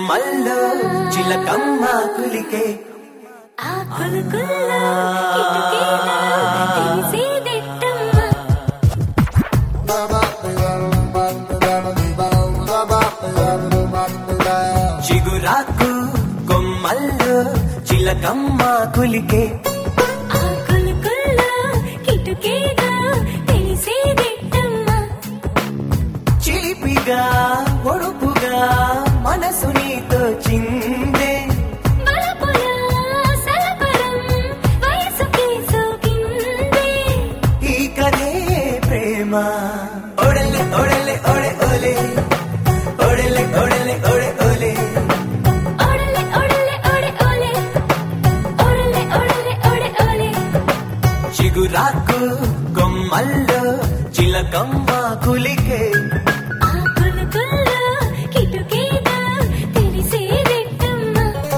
కొమ్మల్లో చిలకమ్మ కులికే ఆ కొలుకుల్లో కిటుకీలో తెలిసేదెట్టమ్మ. చిగురాకు కొమ్మల్లో చిలకమ్మ కులికే ఆ కొలుకుల్లో కిటుకీలో తెలిసేదెట్టమ్మ. చిలిపిగా ఒడుపుగా మనసు నీతో చిందే బలపుల సలపరం వయసుకే సోకిందే. ఈ కథే ప్రేమ ఒడలే ఒడలే ఒడే ఒలే ఒడలే ఒడలే ఒడే ఒలే ఓడలే ఓడలే ఓడే ఓలే. ఓడలే ఓడలే ఓడే ఓలే. చిగురాకు కొమ్మల్లో చిలకమ్మ కులికే ఆ కొలుకుల్లో కిటుకీలో తెలిసేదెట్టమ్మ.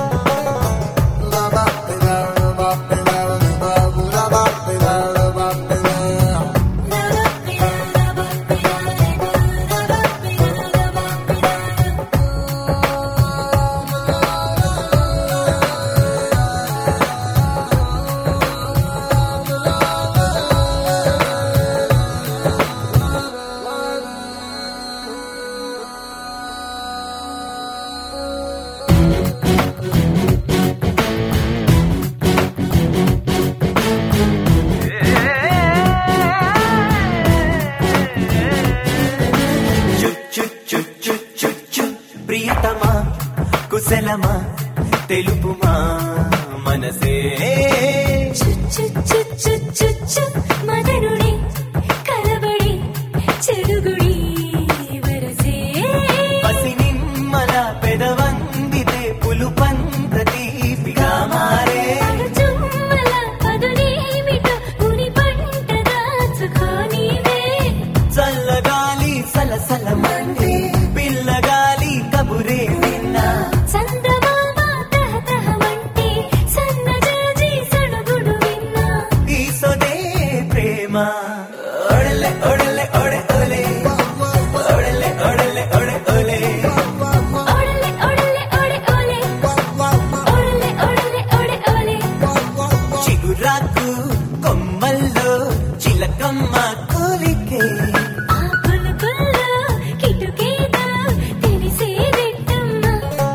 చు చు చు చు చు చు ప్రియతమా కుశలమా తెలుపుమా మనసే చు చు చు చు చు చు మదనుడే కలబడి చెడుగుడి వరసే పసి నిమ్మల పెదవందితే పులుపంత తీపిగా మారే చుమ్మల పదునేమిటో ఉని పంట దాచుకోనివే చల్లగాలి సలసల మండే పిల్లగాలి కబురే విన్నా చందమామ తహతహమంటే సన్నజాజి సడుగుడు విన్నా ఈ సొదే ప్రేమ ఒడలే ఒడలే ఒడే ఒలే ఒడలే ఒడలే ఒడే ఒలే ఓడలే ఓడలే ఓడే ఓలే ఓడలే ఓడలే ఓడే ఓలే చిగురాకు కొమ్మల్లో చిలకమ్మ కోలికే ఆ కొలుకుల్లో కిటుకీలో తెలిసేదెట్టమ్మ.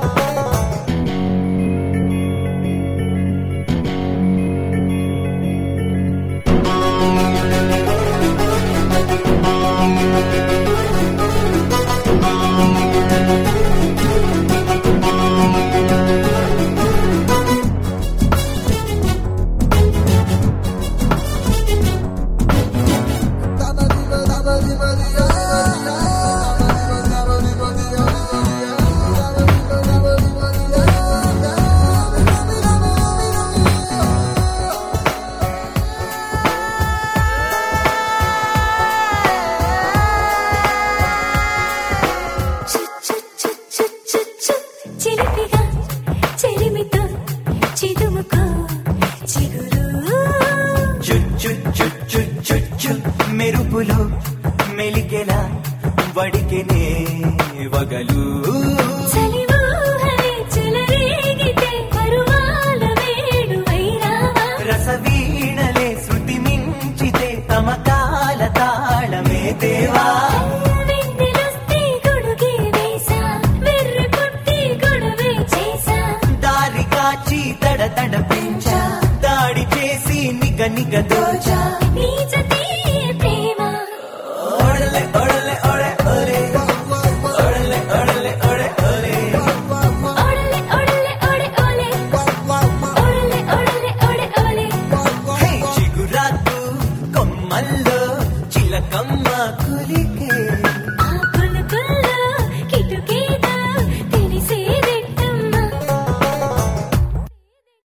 చు చు చు చు చు చు చిలిపిగా చెలిమితో చిదుముకో చిగురు చు చు చు చు చు చు మెరుపులో మెలికెలా వడికెనే వగలు చలివూహలే చెలరేగితే పరువాల వేడు వైరావా రసవీణలే శృతి మించితే తమకాల తాళమే దేవా వెన్నెలొస్తే గొడుగే వేసా వెర్రి పుట్టి గొడవే చేసా దారి కాచి తడ తడ పెంచా దాడి చేసి నిగ నిగ దోచా నీ